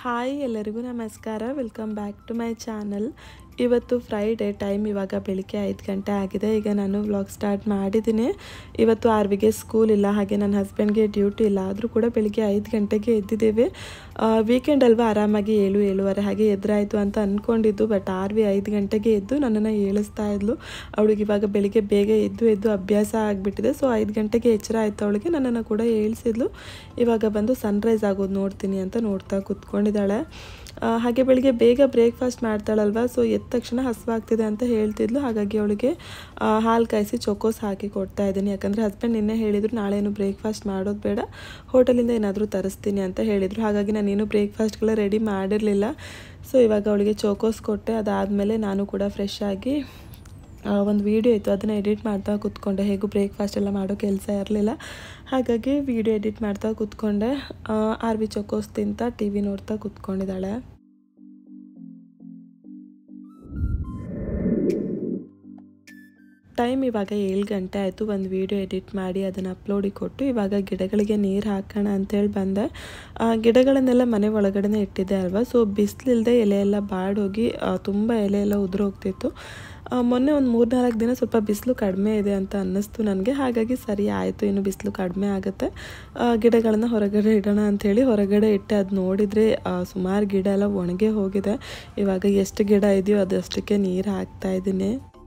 Hi ಎಲ್ಲರಿಗೂ ನಮಸ್ಕಾರ welcome back to my channel ಇವತ್ತು ಫ್ರೈಡೇ ಟೈಮ್ ಇವಾಗ ಬೆಳಿಗ್ಗೆ ಐದು ಗಂಟೆ ಆಗಿದೆ ಈಗ ನಾನು ವ್ಲಾಗ್ ಸ್ಟಾರ್ಟ್ ಮಾಡಿದ್ದೀನಿ ಇವತ್ತು ಆರ್ವಿಗೆ ಸ್ಕೂಲ್ ಇಲ್ಲ ಹಾಗೆ ನನ್ನ ಹಸ್ಬೆಂಡ್ಗೆ ಡ್ಯೂಟಿ ಇಲ್ಲ ಆದರೂ ಕೂಡ ಬೆಳಿಗ್ಗೆ ಐದು ಗಂಟೆಗೆ ಎದ್ದಿದ್ದೇವೆ ವೀಕೆಂಡ್ ಅಲ್ವಾ ಆರಾಮಾಗಿ ಏಳು ಏಳುವರೆ ಹಾಗೆ ಎದುರಾಯಿತು ಅಂತ ಅಂದ್ಕೊಂಡಿದ್ದು ಬಟ್ ಆರ್ವಿ ಐದು ಗಂಟೆಗೆ ಎದ್ದು ನನ್ನನ್ನು ಏಳಿಸ್ತಾ ಇದ್ಲು ಅವಳಿಗೆ ಇವಾಗ ಬೆಳಿಗ್ಗೆ ಬೇಗ ಎದ್ದು ಎದ್ದು ಅಭ್ಯಾಸ ಆಗಿಬಿಟ್ಟಿದೆ ಸೊ ಐದು ಗಂಟೆಗೆ ಎಚ್ಚರ ಆಯಿತು ಅವಳಿಗೆ ನನ್ನನ್ನು ಕೂಡ ಏಳಿಸಿದ್ಲು ಇವಾಗ ಬಂದು ಸನ್ರೈಸ್ ಆಗೋದು ನೋಡ್ತೀನಿ ಅಂತ ನೋಡ್ತಾ ಕೂತ್ಕೊಂಡಿದ್ದಾಳೆ ಆ, ಹಾಗೆ ಬೆಳಿಗ್ಗೆ ಬೇಗ ಬ್ರೇಕ್ಫಾಸ್ಟ್ ಮಾಡ್ತಾಳಲ್ವ ಸೊ ಎದ್ದ ತಕ್ಷಣ ಹಸುವಾಗ್ತಿದೆ ಅಂತ ಹೇಳ್ತಿದ್ಲು ಹಾಗಾಗಿ ಅವಳಿಗೆ ಆ, ಹಾಲು ಕಾಯಿಸಿ ಚೊಕೋಸ್ ಹಾಕಿ ಕೊಡ್ತಾ ಇದ್ದೀನಿ ಯಾಕಂದರೆ ಹಸ್ಬೆಂಡ್ ನಿನ್ನೆ ಹೇಳಿದರು ನಾಳೆ ಏನು ಬ್ರೇಕ್ಫಾಸ್ಟ್ ಮಾಡೋದು ಬೇಡ ಹೋಟೆಲಿಂದ ಏನಾದರೂ ತರಿಸ್ತೀನಿ ಅಂತ ಹೇಳಿದರು ಹಾಗಾಗಿ ನಾನೇನು ಬ್ರೇಕ್ಫಾಸ್ಟ್ಗೆಲ್ಲ ರೆಡಿ ಮಾಡಿರಲಿಲ್ಲ ಸೊ ಇವಾಗ ಅವಳಿಗೆ ಚೋಕೋಸ್ ಕೊಟ್ಟೆ ಅದಾದಮೇಲೆ ನಾನು ಕೂಡ ಫ್ರೆಶ್ ಆಗಿ ಒಂದು ವೀಡಿಯೋ ಇತ್ತು ಅದನ್ನು ಎಡಿಟ್ ಮಾಡ್ತಾ ಕೂತ್ಕೊಂಡೆ ಹೇಗೂ ಬ್ರೇಕ್ಫಾಸ್ಟ್ ಎಲ್ಲ ಮಾಡೋ ಕೆಲಸ ಇರಲಿಲ್ಲ ಹಾಗಾಗಿ ವೀಡಿಯೋ ಎಡಿಟ್ ಮಾಡ್ತಾ ಕೂತ್ಕೊಂಡೆ ಆರ್ ವಿ ಚೊಕೋಸ್ ತಿಂತ ಟಿ ವಿ ನೋಡ್ತಾ ಕೂತ್ಕೊಂಡಿದ್ದಾಳೆ ಟೈಮ್ ಇವಾಗ ಏಳು ಗಂಟೆ ಆಯಿತು ಒಂದು ವೀಡಿಯೋ ಎಡಿಟ್ ಮಾಡಿ ಅದನ್ನು ಅಪ್ಲೋಡಿಗೆ ಕೊಟ್ಟು ಇವಾಗ ಗಿಡಗಳಿಗೆ ನೀರು ಹಾಕೋಣ ಅಂತೇಳಿ ಬಂದೆ ಆ, ಗಿಡಗಳನ್ನೆಲ್ಲ ಮನೆ ಒಳಗಡೆನೇ ಇಟ್ಟಿದ್ದೆ ಅಲ್ವಾ ಸೊ ಬಿಸಿಲಿಲ್ಲದೆ ಎಲೆ ಎಲ್ಲ ಬಾಡೋಗಿ ತುಂಬ ಎಲೆ ಎಲ್ಲ ಉದುರು ಹೋಗ್ತಿತ್ತು ಆ, ಮೊನ್ನೆ ಒಂದು ಮೂರ್ನಾಲ್ಕು ದಿನ ಸ್ವಲ್ಪ ಬಿಸಿಲು ಕಡಿಮೆ ಇದೆ ಅಂತ ಅನ್ನಿಸ್ತು ನನಗೆ ಹಾಗಾಗಿ ಸರಿ ಆಯಿತು ಇನ್ನು ಬಿಸಿಲು ಕಡಿಮೆ ಆಗುತ್ತೆ ಆ, ಗಿಡಗಳನ್ನ ಹೊರಗಡೆ ಇಡೋಣ ಅಂಥೇಳಿ ಹೊರಗಡೆ ಇಟ್ಟೆ ಅದು ನೋಡಿದರೆ ಸುಮಾರು ಗಿಡ ಎಲ್ಲ ಒಣಗೇ ಹೋಗಿದೆ ಇವಾಗ ಎಷ್ಟು ಗಿಡ ಇದೆಯೋ ಅದಷ್ಟಕ್ಕೆ ನೀರು ಹಾಕ್ತಾ ಇದ್ದೀನಿ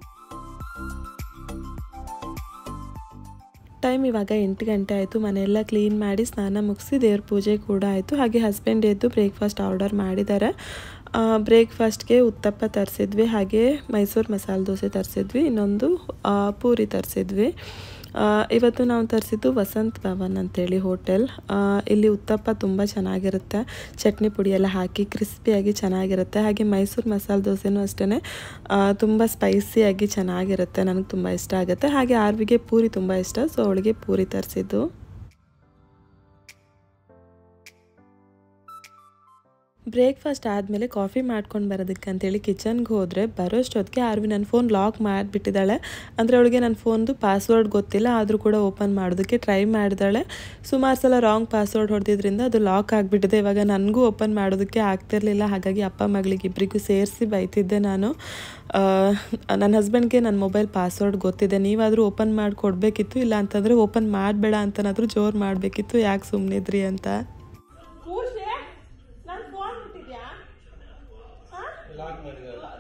ಟೈಮ್ ಇವಾಗ ಎಂಟು ಗಂಟೆ ಆಯಿತು ಮನೆಯೆಲ್ಲ ಕ್ಲೀನ್ ಮಾಡಿ ಸ್ನಾನ ಮುಗಿಸಿ ದೇವ್ರ ಪೂಜೆ ಕೂಡ ಆಯಿತು ಹಾಗೆ ಹಸ್ಬೆಂಡ್ ಎದ್ದು ಬ್ರೇಕ್ಫಾಸ್ಟ್ ಆರ್ಡರ್ ಮಾಡಿದ್ದಾರೆ ಬ್ರೇಕ್ಫಾಸ್ಟ್ಗೆ ಉತ್ತಪ್ಪ ತರಿಸಿದ್ವಿ ಹಾಗೆ ಮೈಸೂರು ಮಸಾಲೆ ದೋಸೆ ತರಿಸಿದ್ವಿ ಇನ್ನೊಂದು ಆ, ಪೂರಿ ತರಿಸಿದ್ವಿ ಇವತ್ತು ನಾವು ತರಿಸಿದ್ದು ವಸಂತ್ ಭವನ್ ಅಂತೇಳಿ ಹೋಟೆಲ್ ಆ, ಇಲ್ಲಿ ಉತ್ತಪ್ಪ ತುಂಬ ಚೆನ್ನಾಗಿರುತ್ತೆ ಚಟ್ನಿ ಪುಡಿ ಎಲ್ಲ ಹಾಕಿ ಕ್ರಿಸ್ಪಿಯಾಗಿ ಚೆನ್ನಾಗಿರುತ್ತೆ ಹಾಗೆ ಮೈಸೂರು ಮಸಾಲೆ ದೋಸೆನೂ ಅಷ್ಟೇ ತುಂಬ ಸ್ಪೈಸಿಯಾಗಿ ಚೆನ್ನಾಗಿರುತ್ತೆ ನನಗೆ ತುಂಬ ಇಷ್ಟ ಆಗುತ್ತೆ ಹಾಗೆ ಆರ್ವಿಗೆ ಪೂರಿ ತುಂಬ ಇಷ್ಟ ಸೊ ಅವಳಿಗೆ ಪೂರಿ ತರಿಸಿದ್ದು ಬ್ರೇಕ್ಫಾಸ್ಟ್ ಆದಮೇಲೆ ಕಾಫಿ ಮಾಡ್ಕೊಂಡು ಬರೋದಕ್ಕೆ ಅಂತೇಳಿ ಕಿಚನ್ಗೆ ಹೋದರೆ ಬರೋಷ್ಟೊತ್ತಿಗೆ ಆರ್ವಿ ನನ್ನ ಫೋನ್ ಲಾಕ್ ಮಾಡಿಬಿಟ್ಟಿದ್ದಾಳೆ ಅಂದರೆ ಅವಳಿಗೆ ನನ್ನ ಫೋನ್ದು ಪಾಸ್ವರ್ಡ್ ಗೊತ್ತಿಲ್ಲ ಆದರೂ ಕೂಡ ಓಪನ್ ಮಾಡೋದಕ್ಕೆ ಟ್ರೈ ಮಾಡಿದಾಳೆ ಸುಮಾರು ಸಲ ರಾಂಗ್ ಪಾಸ್ವರ್ಡ್ ಹೊಡೆದಿದ್ರಿಂದ ಅದು ಲಾಕ್ ಆಗಿಬಿಟ್ಟಿದೆ ಇವಾಗ ನನಗೂ ಓಪನ್ ಮಾಡೋದಕ್ಕೆ ಆಗ್ತಿರ್ಲಿಲ್ಲ ಹಾಗಾಗಿ ಅಪ್ಪ ಮಗಳಿಗೆ ಇಬ್ಬರಿಗೂ ಸೇರಿಸಿ ಬೈತಿದ್ದೆ ನಾನು ಆ, ನನ್ನ ಹಸ್ಬೆಂಡ್ಗೆ ನನ್ನ ಮೊಬೈಲ್ ಪಾಸ್ವರ್ಡ್ ಗೊತ್ತಿದೆ ನೀವಾದರೂ ಓಪನ್ ಮಾಡಿ ಕೊಡಬೇಕಿತ್ತು ಇಲ್ಲ ಅಂತಂದರೆ ಓಪನ್ ಮಾಡಬೇಡ ಅಂತನಾದರೂ ಜೋರು ಮಾಡಬೇಕಿತ್ತು ಯಾಕೆ ಸುಮ್ಮನಿದ್ರಿ ಅಂತ ಲಾಕ್ ಮಾಡಿದ್ದಾರೆ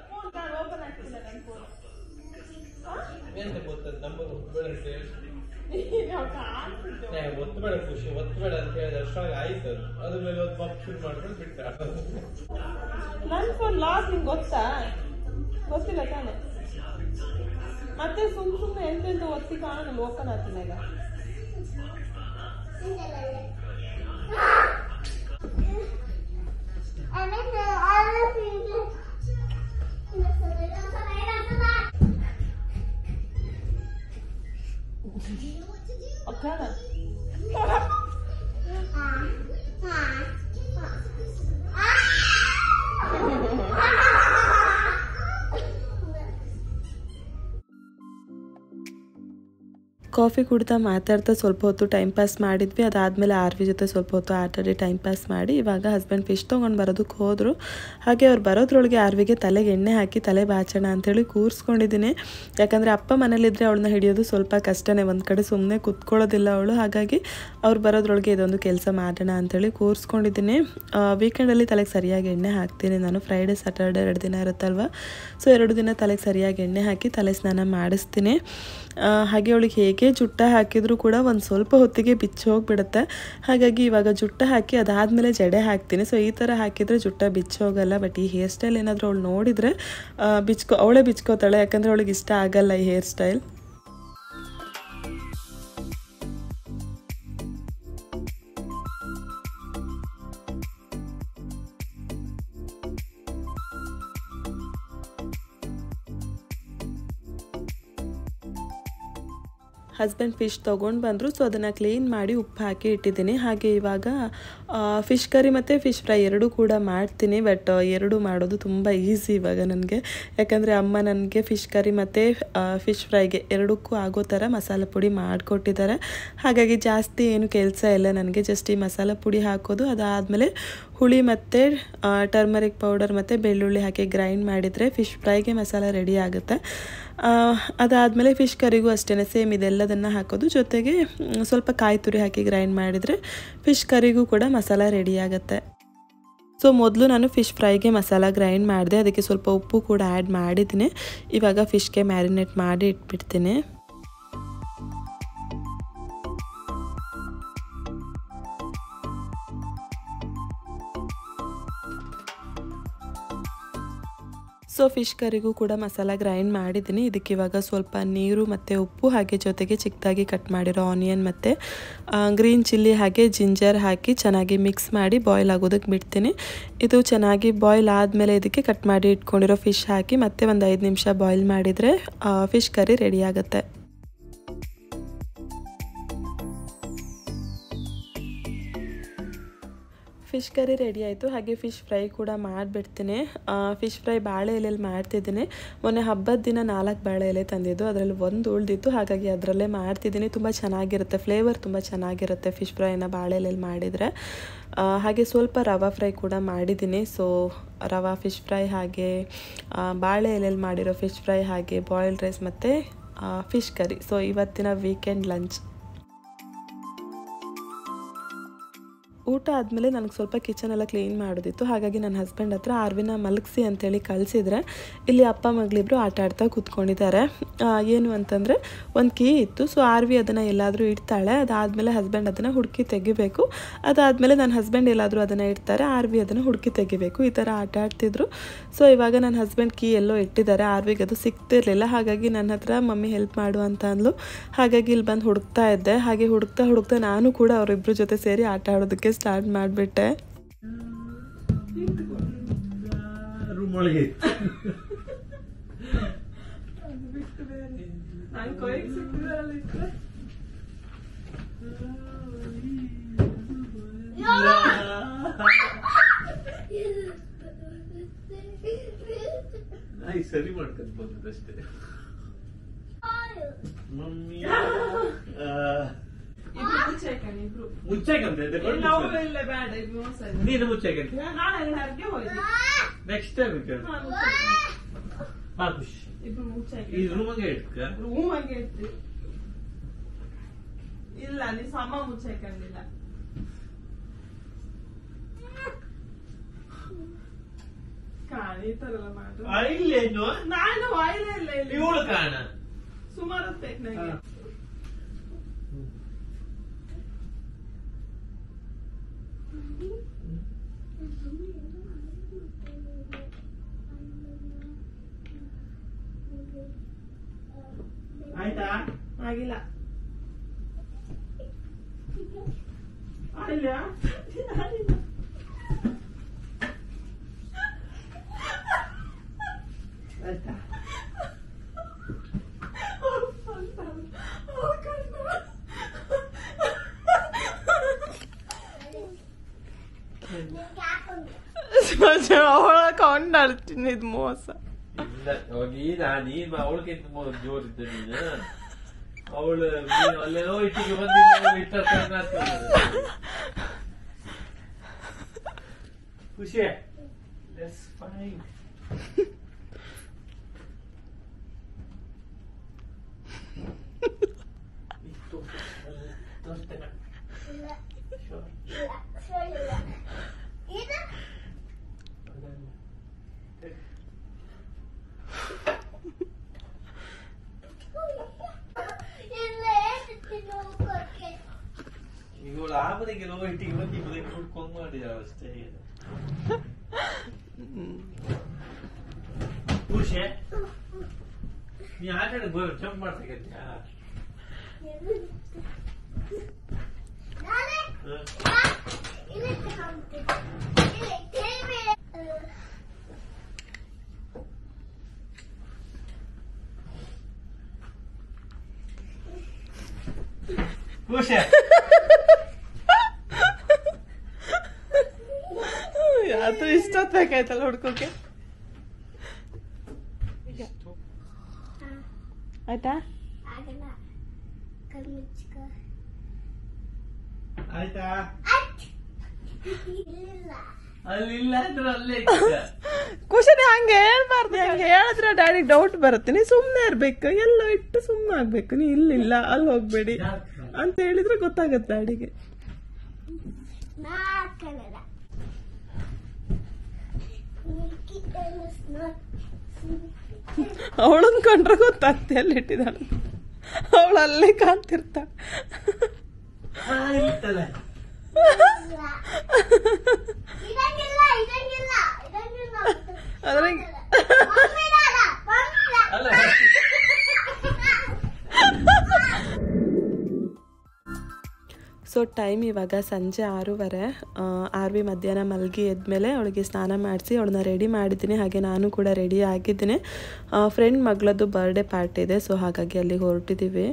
ಎಂತ ಗೊತ್ತದ ನಂಬರ್ ಒತ್ತಬೇಡ ಅಂತ ಹೇಳಿ ಏ, ಒತ್ತಬೇಡ ಖುಷಿ ಒತ್ತಬೇಡ ಅಂತ ಹೇಳಿದ ಅಷ್ಟಾಗ ಆಯ್ತು ಅದು ಅದ್ರ ಮೇಲೆ ಒಂದು ಬಪ್ ಶುರು ಮಾಡ್ಕೊಂಡು ಬಿಟ್ಟ ನನ್ನ ಫೋನ್ ಲಾಕ್ ನಿಂಗೆ ಗೊತ್ತಾ ಗೊತ್ತಿಲ್ಲ ತಾನೆ ಮತ್ತೆ ಸುಮ್ ಸುಮ್ಮನೆ ಎಂತೆಂತ ಒತ್ತಿ ಕಾಣಲ್ಲ ಓಪನ್ ಆಗ್ತೀನಿ ಈಗ ಅಕ್ಕನ ಕಾಫಿ ಕುಡ್ತಾ ಮಾತಾಡ್ತಾ ಸ್ವಲ್ಪ ಹೊತ್ತು ಟೈಮ್ ಪಾಸ್ ಮಾಡಿದ್ವಿ ಅದಾದಮೇಲೆ ಆರ್ವಿ ಜೊತೆ ಸ್ವಲ್ಪ ಹೊತ್ತು ಆಟಾಡಿ ಟೈಮ್ ಪಾಸ್ ಮಾಡಿ ಇವಾಗ ಹಸ್ಬೆಂಡ್ ಫಿಶ್ ತೊಗೊಂಡು ಬರೋದಕ್ಕೆ ಹೋದರು ಹಾಗೆ ಅವ್ರು ಬರೋದ್ರೊಳಗೆ ಆರ್ವಿಗೆ ತಲೆಗೆ ಎಣ್ಣೆ ಹಾಕಿ ತಲೆ ಬಾಚೋಣ ಅಂತೇಳಿ ಕೂರಿಸ್ಕೊಂಡಿದ್ದೀನಿ ಯಾಕಂದರೆ ಅಪ್ಪ ಮನೇಲಿದ್ದರೆ ಅವಳನ್ನ ಹಿಡಿಯೋದು ಸ್ವಲ್ಪ ಕಷ್ಟನೇ ಒಂದು ಕಡೆ ಸುಮ್ಮನೆ ಕುತ್ಕೊಳ್ಳೋದಿಲ್ಲ ಅವಳು ಹಾಗಾಗಿ ಅವ್ರು ಬರೋದ್ರೊಳಗೆ ಇದೊಂದು ಕೆಲಸ ಮಾಡೋಣ ಅಂತೇಳಿ ಕೂರಿಸ್ಕೊಂಡಿದ್ದೀನಿ ವೀಕೆಂಡಲ್ಲಿ ತಲೆಗೆ ಸರಿಯಾಗಿ ಎಣ್ಣೆ ಹಾಕ್ತೀನಿ ನಾನು ಫ್ರೈಡೇ ಸ್ಯಾಟರ್ಡೆ ಎರಡು ದಿನ ಇರುತ್ತಲ್ವ ಸೊ ಎರಡು ದಿನ ತಲೆಗೆ ಸರಿಯಾಗಿ ಎಣ್ಣೆ ಹಾಕಿ ತಲೆ ಸ್ನಾನ ಮಾಡಿಸ್ತೀನಿ ಆ, ಹಾಗೆ ಅವಳಿಗೆ ಹೇಗೆ ಜುಟ್ಟ ಹಾಕಿದರೂ ಕೂಡ ಒಂದು ಸ್ವಲ್ಪ ಹೊತ್ತಿಗೆ ಬಿಚ್ಚಿ ಹೋಗಿಬಿಡುತ್ತೆ ಹಾಗಾಗಿ ಇವಾಗ ಜುಟ್ಟ ಹಾಕಿ ಅದಾದಮೇಲೆ ಜಡೆ ಹಾಕ್ತೀನಿ ಸೊ ಈ ಥರ ಹಾಕಿದರೆ ಜುಟ್ಟ ಬಿಚ್ಚಿ ಹೋಗಲ್ಲ ಬಟ್ ಈ ಹೇರ್ ಸ್ಟೈಲ್ ಏನಾದರೂ ಅವಳು ನೋಡಿದರೆ ಆ, ಬಿಚ್ಕೊ ಅವಳೇ ಬಿಚ್ಕೋತಾಳೆ ಯಾಕಂದರೆ ಅವಳಿಗೆ ಇಷ್ಟ ಆಗಲ್ಲ ಈ ಹೇರ್ ಸ್ಟೈಲ್ ಹಸ್ಬೆಂಡ್ ಫಿಶ್ ತೊಗೊಂಡು ಬಂದರು ಸೊ ಅದನ್ನು ಕ್ಲೀನ್ ಮಾಡಿ ಉಪ್ಪು ಹಾಕಿ ಇಟ್ಟಿದ್ದೀನಿ ಹಾಗೆ ಇವಾಗ ಫಿಶ್ ಕರಿ ಮತ್ತು ಫಿಶ್ ಫ್ರೈ ಎರಡೂ ಕೂಡ ಮಾಡ್ತೀನಿ ಬಟ್ ಎರಡು ಮಾಡೋದು ತುಂಬ ಈಸಿ ಇವಾಗ ನನಗೆ ಯಾಕಂದರೆ ಅಮ್ಮ ನನಗೆ ಫಿಶ್ ಕರಿ ಮತ್ತು ಫಿಶ್ ಫ್ರೈಗೆ ಎರಡಕ್ಕೂ ಆಗೋ ಥರ ಮಸಾಲೆ ಪುಡಿ ಮಾಡಿಕೊಟ್ಟಿದ್ದಾರೆ ಹಾಗಾಗಿ ಜಾಸ್ತಿ ಏನು ಕೆಲಸ ಇಲ್ಲ ನನಗೆ ಜಸ್ಟ್ ಈ ಮಸಾಲೆ ಪುಡಿ ಹಾಕೋದು ಅದಾದಮೇಲೆ ಹುಳಿ ಮತ್ತು ಟರ್ಮರಿಕ್ ಪೌಡರ್ ಮತ್ತು ಬೆಳ್ಳುಳ್ಳಿ ಹಾಕಿ ಗ್ರೈಂಡ್ ಮಾಡಿದರೆ ಫಿಶ್ ಫ್ರೈಗೆ ಮಸಾಲ ರೆಡಿ ಆಗುತ್ತೆ ಅದಾದಮೇಲೆ ಫಿಶ್ ಕರಿಗೂ ಅಷ್ಟೇ ಸೇಮ್ ಇದೆಲ್ಲದನ್ನು ಹಾಕೋದು ಜೊತೆಗೆ ಮ್, ಸ್ವಲ್ಪ ಕಾಯಿ ತುರಿ ಹಾಕಿ ಗ್ರೈಂಡ್ ಮಾಡಿದರೆ ಫಿಶ್ ಕರಿಗೂ ಕೂಡ ಮಸಾಲ ರೆಡಿ ಆಗುತ್ತೆ ಸೊ ಮೊದಲು ನಾನು ಫಿಶ್ ಫ್ರೈಗೆ ಮಸಾಲ ಗ್ರೈಂಡ್ ಮಾಡಿದೆ ಅದಕ್ಕೆ ಸ್ವಲ್ಪ ಉಪ್ಪು ಕೂಡ ಆ್ಯಡ್ ಮಾಡಿದ್ದೀನಿ ಇವಾಗ ಫಿಶ್ಗೆ ಮ್ಯಾರಿನೇಟ್ ಮಾಡಿ ಇಟ್ಬಿಡ್ತೀನಿ ಸೊ ಫಿಶ್ ಕರಿಗೂ ಕೂಡ ಮಸಾಲ ಗ್ರೈಂಡ್ ಮಾಡಿದ್ದೀನಿ ಇದಕ್ಕೆ ಇವಾಗ ಸ್ವಲ್ಪ ನೀರು ಮತ್ತು ಉಪ್ಪು ಹಾಗೆ ಜೊತೆಗೆ ಚಿಕ್ಕದಾಗಿ ಕಟ್ ಮಾಡಿರೋ ಆನಿಯನ್ ಮತ್ತು ಗ್ರೀನ್ ಚಿಲ್ಲಿ ಹಾಗೆ ಜಿಂಜರ್ ಹಾಕಿ ಚೆನ್ನಾಗಿ ಮಿಕ್ಸ್ ಮಾಡಿ ಬಾಯ್ಲ್ ಆಗೋದಕ್ಕೆ ಬಿಡ್ತೀನಿ ಇದು ಚೆನ್ನಾಗಿ ಬಾಯ್ಲ್ ಆದಮೇಲೆ ಇದಕ್ಕೆ ಕಟ್ ಮಾಡಿ ಇಟ್ಕೊಂಡಿರೋ ಫಿಶ್ ಹಾಕಿ ಮತ್ತೆ ಒಂದು ಐದು ನಿಮಿಷ ಬಾಯ್ಲ್ ಮಾಡಿದರೆ ಫಿಶ್ ಕರಿ ರೆಡಿ ಆಗುತ್ತೆ ಫಿಶ್ ಕರಿ ರೆಡಿ ಆಯಿತು ಹಾಗೆ ಫಿಶ್ ಫ್ರೈ ಕೂಡ ಮಾಡಿಬಿಡ್ತೀನಿ ಫಿಶ್ ಫ್ರೈ ಬಾಳೆ ಎಲೆಯಲ್ಲಿ ಮಾಡ್ತಿದ್ದೀನಿ ಮೊನ್ನೆ ಹಬ್ಬದ ದಿನ ನಾಲ್ಕು ಬಾಳೆ ಎಲೆ ತಂದಿದ್ದು ಅದರಲ್ಲಿ ಒಂದು ಉಳಿದಿತ್ತು ಹಾಗಾಗಿ ಅದರಲ್ಲೇ ಮಾಡ್ತಿದ್ದೀನಿ ತುಂಬ ಚೆನ್ನಾಗಿರುತ್ತೆ ಫ್ಲೇವರ್ ತುಂಬ ಚೆನ್ನಾಗಿರುತ್ತೆ ಫಿಶ್ ಫ್ರೈನ ಬಾಳೆ ಎಲೆಯಲ್ಲಿ ಮಾಡಿದರೆ ಆ, ಹಾಗೆ ಸ್ವಲ್ಪ ರವಾ ಫ್ರೈ ಕೂಡ ಮಾಡಿದ್ದೀನಿ ಸೊ ರವಾ ಫಿಶ್ ಫ್ರೈ ಹಾಗೆ ಆ, ಬಾಳೆ ಎಲೆಯಲ್ಲಿ ಮಾಡಿರೋ ಫಿಶ್ ಫ್ರೈ ಹಾಗೆ ಬಾಯ್ಲ್ಡ್ ರೈಸ್ ಮತ್ತು ಫಿಶ್ ಕರಿ ಸೊ ಇವತ್ತಿನ ವೀಕೆಂಡ್ ಲಂಚ್ ಊಟ ಆದಮೇಲೆ ನನಗೆ ಸ್ವಲ್ಪ ಕಿಚನ್ ಎಲ್ಲ ಕ್ಲೀನ್ ಮಾಡೋದಿತ್ತು ಹಾಗಾಗಿ ನನ್ನ ಹಸ್ಬೆಂಡ್ ಹತ್ರ ಆರ್ವಿನ ಮಲಗಿಸಿ ಅಂತೇಳಿ ಕಳಿಸಿದ್ರೆ ಇಲ್ಲಿ ಅಪ್ಪ ಮಗಳಿಬ್ರು ಆಟ ಆಡ್ತಾ ಕೂತ್ಕೊಂಡಿದ್ದಾರೆ ಆ, ಏನು ಅಂತಂದರೆ ಒಂದು ಕೀ ಇತ್ತು ಸೊ ಆರ್ವಿ ಅದನ್ನು ಎಲ್ಲಾದರೂ ಇಡ್ತಾಳೆ ಅದಾದಮೇಲೆ ಹಸ್ಬೆಂಡ್ ಅದನ್ನು ಹುಡುಕಿ ತೆಗಿಬೇಕು ಅದಾದಮೇಲೆ ನನ್ನ ಹಸ್ಬೆಂಡ್ ಎಲ್ಲಾದರೂ ಅದನ್ನು ಇಡ್ತಾರೆ ಆರ್ವಿ ಅದನ್ನು ಹುಡುಕಿ ತೆಗಿಬೇಕು ಈ ಥರ ಆಟ ಆಡ್ತಿದ್ರು ಸೊ ಇವಾಗ ನನ್ನ ಹಸ್ಬೆಂಡ್ ಕೀ ಎಲ್ಲೋ ಇಟ್ಟಿದ್ದಾರೆ ಆರ್ವಿಗೆ ಅದು ಸಿಗ್ತಿರ್ಲಿಲ್ಲ ಹಾಗಾಗಿ ನನ್ನ ಹತ್ರ ಮಮ್ಮಿ ಹೆಲ್ಪ್ ಮಾಡು ಅಂತ ಅಂದ್ಲು ಹಾಗಾಗಿ ಇಲ್ಲಿ ಬಂದು ಹುಡುಕ್ತಾ ಇದ್ದೆ ಹಾಗೆ ಹುಡುಕ್ತಾ ಹುಡುಕ್ತಾ ನಾನು ಕೂಡ ಅವರಿಬ್ಬರ ಜೊತೆ ಸೇರಿ ಆಟ ಆಡೋದಕ್ಕೆ ಸ್ಟಾರ್ಟ್ ಮಾಡಿಬಿಟ್ಟೆ ರೂಮ್ ಒಳಗೆ ನಾಯಿ ಸರಿ ಮಾಡ್ಕೊಂಡ್ ಬಂದದಷ್ಟೇ ಮಮ್ಮಿ ಮುಚ್ಚಾಕಂತ ನೀನು ಮುಚ್ಚಾಕಂತ ನೆಕ್ಸ್ಟ್ ಟೈಮ್ ಹಾ ಖುಷಿ ಈ ರೂಮಗೆ ಇಟ್ಕ ಇಲ್ಲ ನೀ ಸಮ ಮುಚ್ಚಾಕೊಂಡಿಲ್ಲ ಕಾಣಿ ಈ ತರ ಎಲ್ಲ ಮಾಡು ಆ, ಇಲ್ಲೇನು ನಾನು ವಾಯಿಲೆ ಇಲ್ಲ ಇಲ್ಲಿ ಇವಳು ಕಾಣ ಸುಮಾರು ಹೊತ್ತು ಬೇಕು ನಂಗೆ ಆಯ್ತಾ ಆಗಿಲ್ಲ ಆಗಿಲ್ಲ ಆಗಿಲ್ಲ. ಆಯ್ತಾ ಅವಳ ಕೊಂಡಾಡ್ತೀನಿ ಇದು ಮೋಸ ಇಲ್ಲ ನೀನ ನೀನ್ ಅವಳಿಗಿಂತ ಜೋರಿದ್ದ ನೀನು ಅವಳು ಅಲ್ಲೆಲ್ಲೋ ಇಟ್ಟಿಗೆ ಬಂದಿಲ್ಲ ಇಟ್ಟ ಖುಷಿ ಫೈನ್ ಇವಳು ಆಮದಿಗೆ ಲೋ ಇಟ್ಟಿಗೆ ಬಂದು ಇವಳಿಗೆ ಹುಡ್ಕೊಂಡ್ ಮಾಡಿದಾಳ ಅಷ್ಟೇ ಖುಷಿ ನೀ ಆಟ ಆಡಕ್ ಬರೋ ಜಂಪ್ ಮಾಡ್ತಕ್ಕಂತ್ಯಾ ಖುಷಿ ಇಷ್ಟೊತ್ತು ಬೇಕಾಯ್ತಲ್ಲ ಹುಡ್ಕೋಕೆ ಆಯ್ತಾ ಆಗಲ್ಲ ಕಣ್ಮುಚ್ಕೊ ಆಯ್ತಾ ಇಲ್ಲ ಅಲ್ಲಿ ಇಲ್ಲ ಅಂದ್ರೆ ಅಲ್ಲೇ ಕುಶನೆ ಹಂಗೆ ಹೇಳ್ಬಾರ್ದು ಹಂಗೆ ಹೇಳಿದ್ರೆ ಡ್ಯಾಡಿ ಡೌಟ್ ಬರುತ್ತೆ ನೀ ಸುಮ್ಮನೆ ಇರ್ಬೇಕು ಎಲ್ಲ ಇಟ್ಟು ಸುಮ್ಮನೆ ಆಗ್ಬೇಕು ನೀ ಇಲ್ಲಿಲ್ಲ ಅಲ್ಲಿ ಹೋಗ್ಬೇಡಿ ಅಂತ ಹೇಳಿದ್ರೆ ಗೊತ್ತಾಗತ್ತೆ ಡ್ಯಾಡಿಗೆ ನಾಲ್ಕನಲ್ಲ ಅವಳನ್ ಕಂಡ್ರೆ ಗೊತ್ತಾಗ್ತೆ ಎಲ್ಲಿ ಇಟ್ಟಿದ್ದಾಳೆ ಅವಳು ಅಲ್ಲೇ ಕಾಣ್ತಿರ್ತ ಇರ್ತಲ್ಲ ಇದಂಗಿಲ್ಲ ಇದಂಗಿಲ್ಲ ಇದಂಗಿಲ್ಲ ಅದ್ರಾಗ ಮಮ್ಮಿದಾರ, ಮಮ್ಮಿದಾರ. ಅಲ್ಲ ಸೊ ಟೈಮ್ ಇವಾಗ ಸಂಜೆ ಆರೂವರೆ ಆರ್ ವಿ ಮಧ್ಯಾಹ್ನ ಮಲಗಿ ಎದ್ಮೇಲೆ ಅವಳಿಗೆ ಸ್ನಾನ ಮಾಡಿಸಿ ಅವಳನ್ನ ರೆಡಿ ಮಾಡಿದ್ದೀನಿ ಹಾಗೆ ನಾನು ಕೂಡ ರೆಡಿ ಆಗಿದ್ದೀನಿ ಫ್ರೆಂಡ್ ಮಗಳದ್ದು ಬರ್ಡೇ ಪಾರ್ಟಿ ಇದೆ ಸೊ ಹಾಗಾಗಿ ಅಲ್ಲಿಗೆ ಹೊರಟಿದ್ದೀವಿ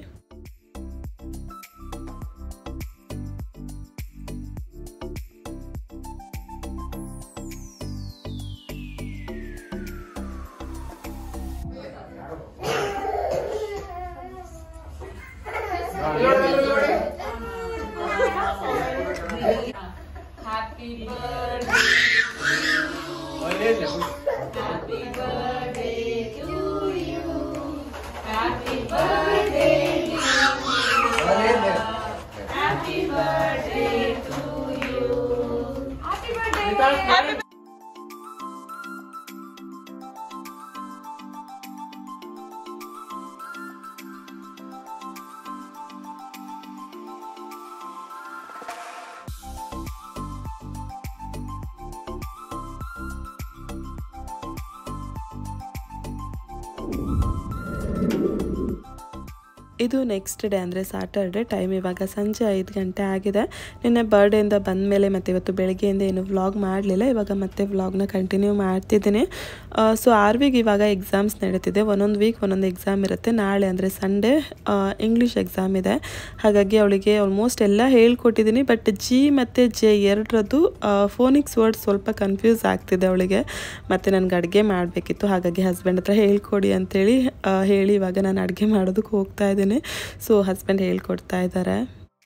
ಇದು ನೆಕ್ಸ್ಟ್ ಡೇ ಅಂದರೆ ಸ್ಯಾಟರ್ಡೆ ಟೈಮ್ ಇವಾಗ ಸಂಜೆ ಐದು ಗಂಟೆ ಆಗಿದೆ ನಿನ್ನೆ ಬರ್ಡೇಯಿಂದ ಬಂದ ಮೇಲೆ ಮತ್ತು ಇವತ್ತು ಬೆಳಗ್ಗೆಯಿಂದ ಏನು ವ್ಲಾಗ್ ಮಾಡಲಿಲ್ಲ ಇವಾಗ ಮತ್ತೆ ವ್ಲಾಗ್ನ ಕಂಟಿನ್ಯೂ ಮಾಡ್ತಿದ್ದೀನಿ ಸೊ ಆರ್ ವಿಗೆ ಇವಾಗ ಎಕ್ಸಾಮ್ಸ್ ನಡೀತಿದೆ ಒಂದೊಂದು ವೀಕ್ ಒಂದೊಂದು ಎಕ್ಸಾಮ್ ಇರುತ್ತೆ ನಾಳೆ ಅಂದರೆ ಸಂಡೇ ಇಂಗ್ಲೀಷ್ ಎಕ್ಸಾಮ್ ಇದೆ ಹಾಗಾಗಿ ಅವಳಿಗೆ ಆಲ್ಮೋಸ್ಟ್ ಎಲ್ಲ ಹೇಳ್ಕೊಟ್ಟಿದ್ದೀನಿ ಬಟ್ ಜಿ ಮತ್ತು ಜೆ ಎರಡರದ್ದು ಫೋನಿಕ್ಸ್ ವರ್ಡ್ ಸ್ವಲ್ಪ ಕನ್ಫ್ಯೂಸ್ ಆಗ್ತಿದೆ ಅವಳಿಗೆ ಮತ್ತು ನನಗೆ ಅಡುಗೆ ಮಾಡಬೇಕಿತ್ತು ಹಾಗಾಗಿ ಹಸ್ಬೆಂಡ್ ಹತ್ರ ಹೇಳ್ಕೊಡಿ ಅಂತೇಳಿ ಆ, ಹೇಳಿ ಇವಾಗ ನಾನು ಅಡುಗೆ ಮಾಡೋದಕ್ಕೆ ಹೋಗ್ತಾ ಇದ್ದೀನಿ ಸೊ ಹಸ್ಬೆಂಡ್ ಹೇಳ್ಕೊಡ್ತಾ ಇದ್ದಾರೆ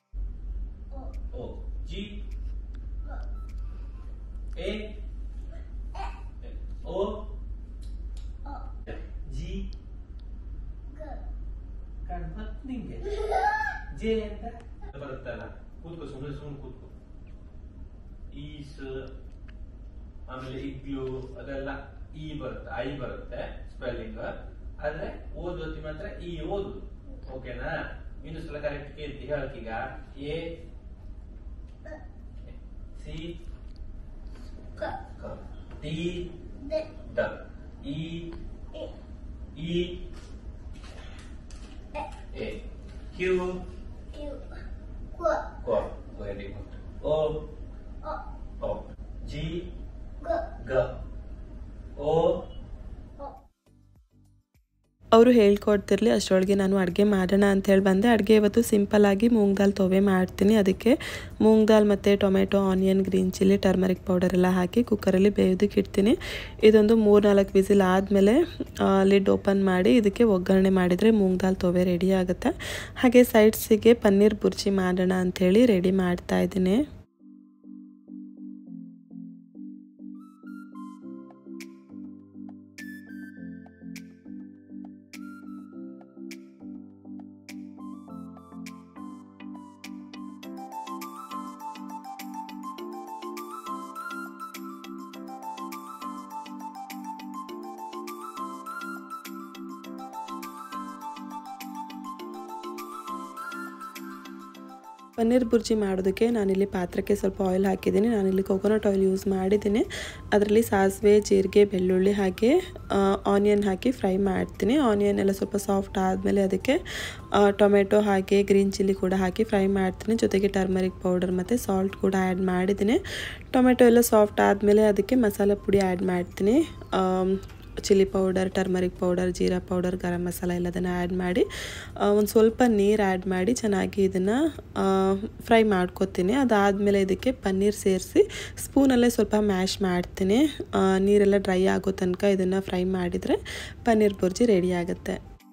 O G A O G ಕಣ್ಮತ್ ನಿಂಗೆ ಜೆ ಅಂತ ಬರುತ್ತಲ್ಲ ಕೂತ್ಕೋ ಸುಮ್ಮನೆ ಸುಮ್ಮನೆ ಕೂತ್ಕೋ ಈಸ್ ಆಮೇಲೆ ಇಗ್ಲು ಅದೆಲ್ಲ ಈ ಬರುತ್ತೆ ಐ ಬರುತ್ತೆ ಸ್ಪೆಲ್ಲಿಂಗ್ ಆದ್ರೆ ಓದೋತಿ ಮಾತ್ರ ಈ ಓದುದು ಓಕೆನಾ ಇನ್ನು ಸಲ ಕರೆಕ್ಟ್ ಕೇಳ್ತಿ ಹೇಳಕ್ಕೀಗ ಎ ಸಿ ಡಿ ದ ಇ ಇ ಎ ಕ್ಯೂ ಕೋ very good O O G ಗ ಓ ಅವರು ಹೇಳ್ಕೊಡ್ತಿರ್ಲಿ ಅಷ್ಟರೊಳಗೆ ನಾನು ಅಡುಗೆ ಮಾಡೋಣ ಅಂತ ಹೇಳಿ ಬಂದೆ ಅಡುಗೆ ಇವತ್ತು ಸಿಂಪಲ್ ಆಗಿ ಮೂಂಗ್ ದಾಲ್ ತೊವೆ ಮಾಡ್ತೀನಿ ಅದಕ್ಕೆ ಮೂಂಗ್ ದಾಲ್ ಮತ್ತು tomato onion green chilli turmeric powder ಎಲ್ಲ ಹಾಕಿ ಕುಕ್ಕರಲ್ಲಿ ಬೇಯೋದಕ್ಕೆ ಇಡ್ತೀನಿ ಇದೊಂದು ಮೂರು ನಾಲ್ಕು ವಿಸಿಲ್ ಆದಮೇಲೆ ಲಿಡ್ ಓಪನ್ ಮಾಡಿ ಇದಕ್ಕೆ ಒಗ್ಗರಣೆ ಮಾಡಿದರೆ ಮೂಂಗ್ ದಾಲ್ ತೊವೆ ರೆಡಿ ಆಗುತ್ತೆ ಹಾಗೆ ಸೈಡ್ಸಿಗೆ ಪನ್ನೀರ್ ಬುರ್ಜಿ ಮಾಡೋಣ ಅಂಥೇಳಿ ರೆಡಿ ಮಾಡ್ತಾ ಇದ್ದೀನಿ ಪನ್ನೀರ್ ಬುರ್ಜಿ ಮಾಡೋದಕ್ಕೆ ನಾನಿಲ್ಲಿ ಪಾತ್ರಕ್ಕೆ ಸ್ವಲ್ಪ ಆಯಿಲ್ ಹಾಕಿದ್ದೀನಿ ನಾನಿಲ್ಲಿ ಕೊಕೊನಟ್ ಆಯಿಲ್ ಯೂಸ್ ಮಾಡಿದ್ದೀನಿ ಅದರಲ್ಲಿ ಸಾಸಿವೆ ಜೀರಿಗೆ ಬೆಳ್ಳುಳ್ಳಿ ಹಾಗೆ ಆನಿಯನ್ ಹಾಕಿ ಫ್ರೈ ಮಾಡ್ತೀನಿ ಆನಿಯನ್ ಎಲ್ಲ ಸ್ವಲ್ಪ ಸಾಫ್ಟ್ ಆದಮೇಲೆ ಅದಕ್ಕೆ ಆ, ಟೊಮೆಟೊ ಹಾಗೆ ಗ್ರೀನ್ ಚಿಲ್ಲಿ ಕೂಡ ಹಾಕಿ ಫ್ರೈ ಮಾಡ್ತೀನಿ ಜೊತೆಗೆ ಟರ್ಮರಿಕ್ ಪೌಡರ್ ಮತ್ತು ಸಾಲ್ಟ್ ಕೂಡ ಆ್ಯಡ್ ಮಾಡಿದ್ದೀನಿ ಟೊಮೆಟೊ ಎಲ್ಲ ಸಾಫ್ಟ್ ಆದಮೇಲೆ ಅದಕ್ಕೆ ಮಸಾಲ ಪುಡಿ ಆ್ಯಡ್ ಮಾಡ್ತೀನಿ um, chilli powder turmeric powder jeera powder garam masala ಎಲ್ಲದನ್ನು ಆ್ಯಡ್ ಮಾಡಿ ಒಂದು ಸ್ವಲ್ಪ ನೀರು ಆ್ಯಡ್ ಮಾಡಿ ಚೆನ್ನಾಗಿ ಇದನ್ನು ಫ್ರೈ ಮಾಡ್ಕೊತೀನಿ ಅದಾದಮೇಲೆ ಇದಕ್ಕೆ ಪನ್ನೀರ್ ಸೇರಿಸಿ ಸ್ಪೂನಲ್ಲೇ ಸ್ವಲ್ಪ ಮ್ಯಾಶ್ ಮಾಡ್ತೀನಿ ಆ, ನೀರೆಲ್ಲ ಡ್ರೈ ಆಗೋ ತನಕ ಇದನ್ನು ಫ್ರೈ ಮಾಡಿದರೆ ಪನ್ನೀರ್ ಬುರ್ಜಿ ರೆಡಿ ಆಗುತ್ತೆ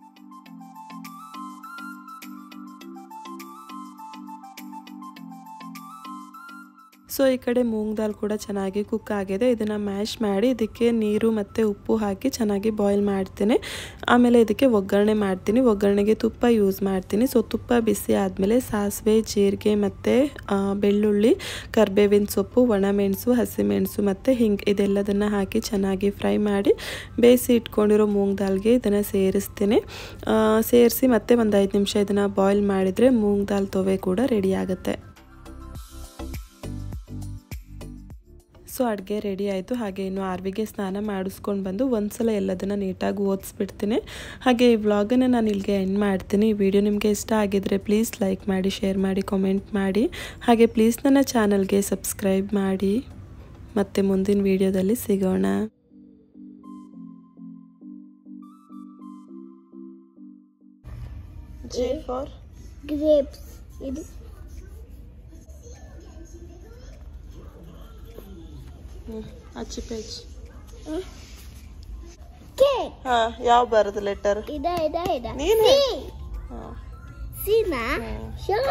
ಸೊ ಈ ಕಡೆ ಮೂಂಗ್ ದಾಲ್ ಕೂಡ ಚೆನ್ನಾಗಿ ಕುಕ್ ಆಗಿದೆ ಇದನ್ನು ಮ್ಯಾಶ್ ಮಾಡಿ ಇದಕ್ಕೆ ನೀರು ಮತ್ತು ಉಪ್ಪು ಹಾಕಿ ಚೆನ್ನಾಗಿ ಬಾಯ್ಲ್ ಮಾಡ್ತೀನಿ ಆಮೇಲೆ ಇದಕ್ಕೆ ಒಗ್ಗರಣೆ ಮಾಡ್ತೀನಿ ಒಗ್ಗರಣೆಗೆ ತುಪ್ಪ ಯೂಸ್ ಮಾಡ್ತೀನಿ ಸೊ ತುಪ್ಪ ಬಿಸಿ ಆದಮೇಲೆ ಸಾಸಿವೆ ಜೀರಿಗೆ ಮತ್ತು ಬೆಳ್ಳುಳ್ಳಿ ಕರ್ಬೇವಿನ ಸೊಪ್ಪು ಒಣಮೆಣಸು ಹಸಿಮೆಣಸು ಮತ್ತು ಹಿಂಗೆ ಇದೆಲ್ಲದನ್ನು ಹಾಕಿ ಚೆನ್ನಾಗಿ ಫ್ರೈ ಮಾಡಿ ಬೇಯಿಸಿ ಇಟ್ಕೊಂಡಿರೋ ಮೂಂಗ್ ದಾಲ್ಗೆ ಇದನ್ನು ಸೇರಿಸ್ತೀನಿ ಸೇರಿಸಿ ಮತ್ತೆ ಒಂದು ಐದು ನಿಮಿಷ ಇದನ್ನು ಬಾಯ್ಲ್ ಮಾಡಿದರೆ ಮೂಂಗ್ ದಾಲ್ ತೊವೆ ಕೂಡ ರೆಡಿ ಆಗುತ್ತೆ ಸೊ ಅಡುಗೆ ರೆಡಿ ಆಯಿತು ಹಾಗೆ ಇನ್ನು ಆರ್ವಿಗೆ ಸ್ನಾನ ಮಾಡಿಸ್ಕೊಂಡು ಬಂದು ಒಂದ್ಸಲ ಎಲ್ಲದನ್ನು ನೀಟಾಗಿ ಓದಿಸ್ಬಿಡ್ತೀನಿ ಹಾಗೆ ಈ ವ್ಲಾಗನ್ನು ನಾನು ಇಲ್ಲಿಗೆ ಎಂಡ್ ಮಾಡ್ತೀನಿ ಈ ವಿಡಿಯೋ ನಿಮಗೆ ಇಷ್ಟ ಆಗಿದ್ರೆ ಪ್ಲೀಸ್ ಲೈಕ್ ಮಾಡಿ ಶೇರ್ ಮಾಡಿ ಕಾಮೆಂಟ್ ಮಾಡಿ ಹಾಗೆ ಪ್ಲೀಸ್ ನನ್ನ ಚಾನಲ್ಗೆ ಸಬ್ಸ್ಕ್ರೈಬ್ ಮಾಡಿ ಮತ್ತೆ ಮುಂದಿನ ವಿಡಿಯೋದಲ್ಲಿ ಸಿಗೋಣ ಜೆ ಫಾರ್ ಗ್ರೇಪ್ಸ್ ಇದು ಅಚ್ಚಿ ಪೇಜ್ ಕೇಕ್ ಹಾಂ ಯಾವ ಬರೋದು ಲೆಟರ್ ಇದ ಇದ ಇದ ನೀನೇ? ಸಿ ಹಾಂ ಸಿನಾ ಶೋರ್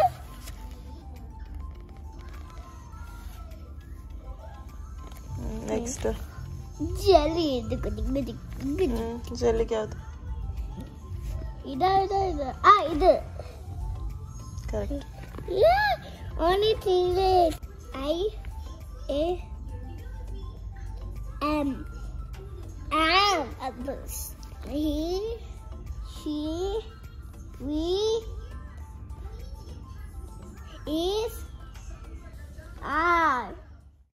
ನೆಕ್ಸ್ಟ್ ಜೆಲಿ ಇದು ಗುಡಿ ಗುಡಿ ಗುಡಿ ಜಲ್ಲಿಗೆ ಯಾವುದು ಇದ ಇದ ಇದ ಆ ಇದು correct Yeah, only thing is I A M am apples. He, she, we is are